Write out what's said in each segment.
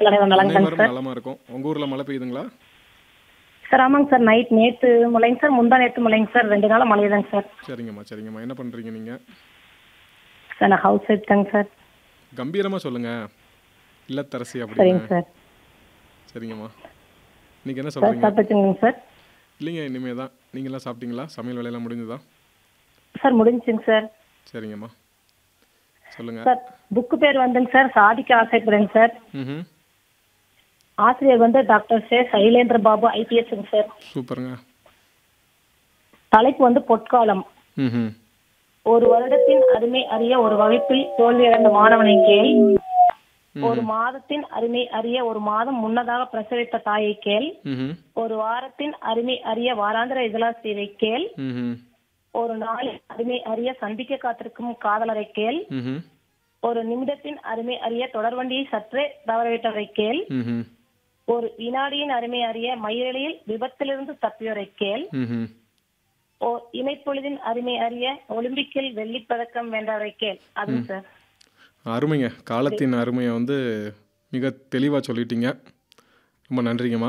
வீட்டில் அனைவரும் நலங்க அனைவரும் சார் நலமா இருக்கும் உங்க ஊர்ல மழை பெய்யுதுங்களா சார் ஆமாங்க சார் நைட் நேற்று மழைங்க சார் முந்தா நேற்று மழைங்க சார் ரெண்டு நாளாக மழைதாங்க சார் சரிங்கம்மா சரிங்கம்மா என்ன பண்றீங்க நீங்க சார் நான் ஹவுஸ் ஒய்ஃப் தாங்க சார் கம்பீரமா சொல்லுங்க இல்லத்தரசி சரிங்க அப்படின்னு சார் சரிங்கம்மா நீங்க என்ன சார் சொல்றீங்க சாப்பிட்டுச்சுங்க சார் இல்லைங்க இனிமே தான் நீங்களாம் சாப்பிட்டீங்களா சமையல் வேலையெல்லாம் முடிஞ்சுதா சார் முடிஞ்சுங்க சார் சரிங்கம்மா சொல்லுங்க சார் புக்கு பேர் வந்துங்க சார் சாதிக்க ஆசைப்படுறேங்க சார் ம் ஆசிரியர் வந்து டாக்டர் சே சைலேந்திர பாபு ஐபிஎஸ்ங்க சார் சூப்பருங்க தலைப்பு வந்து பொற்காலம் ம் ஒரு வருடத்தின் அருமை அறிய ஒரு வகுப்பில் தோல்வியடைந்த மாணவனை கேள் ஒரு மாதத்தின் அருமை அறிய ஒரு மாதம் முன்னதாக பிரசவித்த தாயை கேள் ம் ஒரு வாரத்தின் அருமை அறிய வாராந்திர இதழாசிரியரை கேள் ம் ஒரு நாளின் அருமை அறிய சந்திக்க காத்திருக்கும் காதலரை கேள் ம் ஒரு நிமிடத்தின் அருமை அறிய தொடர்வண்டியை சற்றே தவறவிட்டவரை கேள் ம் ஒரு வினாடியின் அருமை அறிய மயிரிழையில் விபத்திலிருந்து தப்பியோரை கேள் ம் ஓ இமைப்பொழுதின் அருமை அறிய ஒலிம்பிக்கில் வெள்ளிப் பதக்கம் வென்றவரை கேள் அதுங்க சார் அருமைங்க காலத்தின் அருமையை வந்து மிக தெளிவாக சொல்லிட்டீங்க ரொம்ப நன்றிங்கம்மா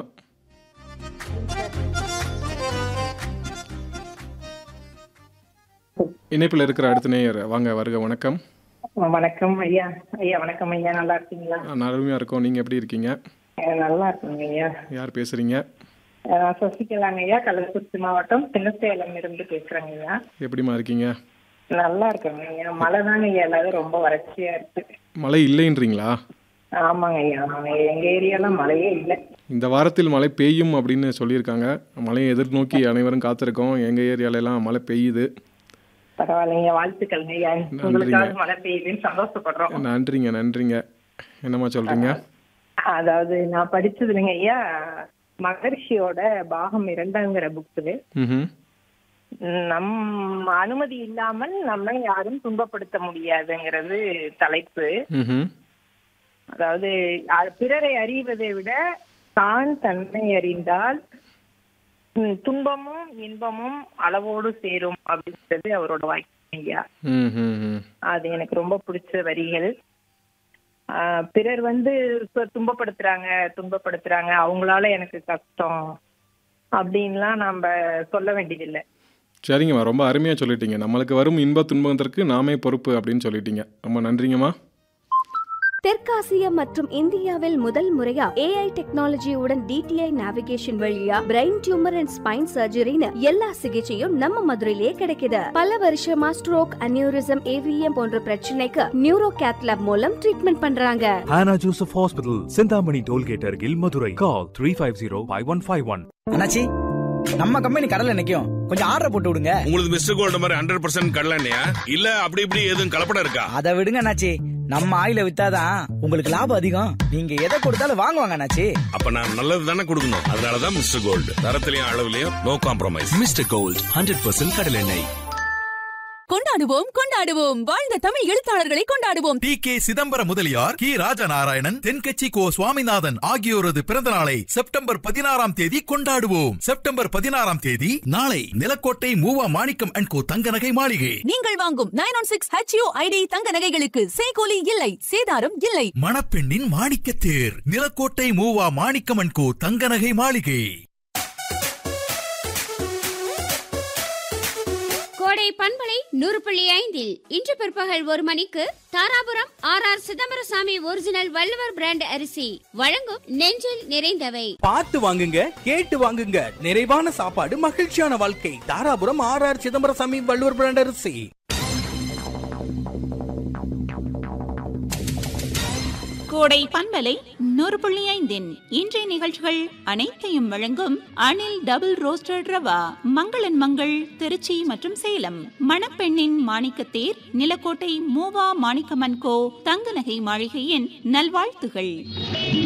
இணைப்பில் இருக்கிற அடுத்த நேயர் வாங்க வருக வணக்கம் வணக்கம் ஐயா ஐயா வணக்கம் ஐயா நல்லா இருக்கீங்களா நான் அருமையாக இருக்கோம் நீங்கள் எப்படி இருக்கீங்க அஹ் நல்லா இருக்குங்க ஐயா யார் பேசுகிறீங்க அஹ் சசிகலாங்க ஐயா கள்ளக்குறிச்சி மாவட்டம் சின்னசேலம் இருந்து பேசுறேங்க ஐயா எப்படிம்மா இருக்கீங்க நல்லா இருக்குங்க ஐயா மழை தாங்க ஐயா எல்லாரும் ரொம்ப வறட்சியா இருக்கு மழை இல்லைன்றீங்களா ஆமாங்க ஐயா ஆமாங்க எங்க ஏரியால மழையே இல்லை இந்த வாரத்தில் மழை பெய்யும் அப்படின்னு சொல்லியிருக்காங்க மழையை எதிர்நோக்கி அனைவரும் காத்திருக்கோம் எங்கள் ஏரியாலெல்லாம் மழை பெய்யுது பரவாயில்லைங்க வாழ்த்துக்கள் ஐயா உங்களுக்காக மழை பெய்யுதுன்னு சந்தோஷப்படுறோம் நன்றிங்க நன்றிங்க என்னம்மா சொல்கிறீங்க அதாவது நான் படிச்சது இல்லைங்க ஐயா மகர்ஷியோட பாகம் இரண்டாங்கிற புக்கு ம் நம் அனுமதி இல்லாமல் நம்மை யாரும் துன்பப்படுத்த முடியாதுங்கிறது தலைப்பு ம் அதாவது அ- பிறரை அறிவதை விட தான் தன்னை அறிந்தால் ம், துன்பமும் இன்பமும் அளவோடு சேரும் அப்படின்றது அவரோட வாக்கியம் ஐயா ம் ம் ம் அது எனக்கு ரொம்ப பிடிச்ச வரிகள் ஆ, பிறர் வந்து இப்ப துன்பப்படுத்துறாங்க துன்பப்படுத்துறாங்க அவங்களால எனக்கு கஷ்டம் அப்படின்லாம் நாம சொல்ல வேண்டியதில்லை சரிங்கம்மா ரொம்ப அருமையாக சொல்லிட்டீங்க நம்மளுக்கு வரும் இன்ப துன்பத்திற்கு நாமே பொறுப்பு அப்படின்னு சொல்லிட்டீங்க ரொம்ப நன்றிங்கம்மா தெற்காசியா மற்றும் இந்தியாவில் முதல் முறையா ஏஐ டெக்னாலஜியுடன் டிடிஐ நேவிகேஷன் வழியா பிரெயின் டியூமர் அண்ட் ஸ்பைன் சர்ஜரின்னு எல்லா சிகிச்சையும் நம்ம மதுரையிலே கிடைக்குது பல வருஷமா ஸ்ட்ரோக் அனியூரிசம் ஏவிஎம் போன்ற பிரச்சனைக்கு நியூரோ கேத்லாப் மூலம் ட்ரீட்மெண்ட் பண்றாங்க Hannah Joseph Hospital, Sindhamani Tollgate Argil, Madurai. Call 350-5151. அண்ணாச்சி நம்ம கம்பெனி கடல்ல நிக்கும் கொஞ்சம் ஆர்டர் போட்டு விடுங்க உங்களுக்கு மிஸ்டர் கோல்டு மாதிரி ஹண்ட்ரட் பர்சன்ட் கடலண்ணையா இல்ல அப்படி இப்படி எதுவும் கலப்படம் இருக்கா அதை விடுங்க அண்ணாச்சி நம்ம ஆயில வித்தாதான் உங்களுக்கு லாபம் அதிகம் நீங்க எதை கொடுத்தாலும் வாங்குவாங்க அண்ணாச்சி அப்ப நான் நல்லது தானே கொடுக்கணும் அதனாலதான் மிஸ்டர் கோல்டு தரத்திலையும் அளவுலயும் நோ காம்ப்ரமைஸ் Mr. Gold, 100% கடலெண்ணெய். கொண்டாடுவோம் கொண்டாடுவோம் வாழ்ந்த தமிழ் எழுத்தாளர்களை கொண்டாடுவோம் டி கே சிதம்பரம் முதலியார் கி ராஜநாராயணன் தென்கட்சி கோ சுவாமிநாதன் ஆகியோரது பிறந்த நாளை செப்டம்பர் பதினாறாம் தேதி கொண்டாடுவோம் செப்டம்பர் பதினாறாம் தேதி நாளை நிலக்கோட்டை மூவா மாணிக்கம் அண்ட் கோ தங்க நகை மாளிகை நீங்கள் வாங்கும் nine one six HU ID தங்க நகைகளுக்கு சேகோலி இல்லை சேதாரம் இல்லை மணப்பெண்ணின் மாணிக்க தேர் நிலக்கோட்டை மூவா மாணிக்கம் அண்ட் கோ தங்க நகை மாளிகை கோடை பண்பலை நூறு புள்ளி ஐந்தில் இன்று பிற்பகல் ஒரு மணிக்கு Dharapuram R R Chidambarasamy original Valluvar brand அரிசி வழங்கும் நெஞ்சில் நிறைந்தவை பார்த்து வாங்குங்க கேட்டு வாங்குங்க நிறைவான சாப்பாடு மகிழ்ச்சியான வாழ்க்கை Dharapuram R R Chidambarasamy Valluvar brand அரிசி கோடை பண்பலை நூறு புள்ளி ஐந்தின் இன்றைய நிகழ்ச்சிகள் அனைத்தையும் வழங்கும் அனில் டபுள் ரோஸ்டட் ரவா மங்களன் மங்கள் திருச்சி மற்றும் சேலம் மணப்பெண்ணின் மாணிக்கத்தேர் நிலக்கோட்டை மூவா மாணிக்கமன்கோ தங்க நகை மாளிகையின் நல்வாழ்த்துகள்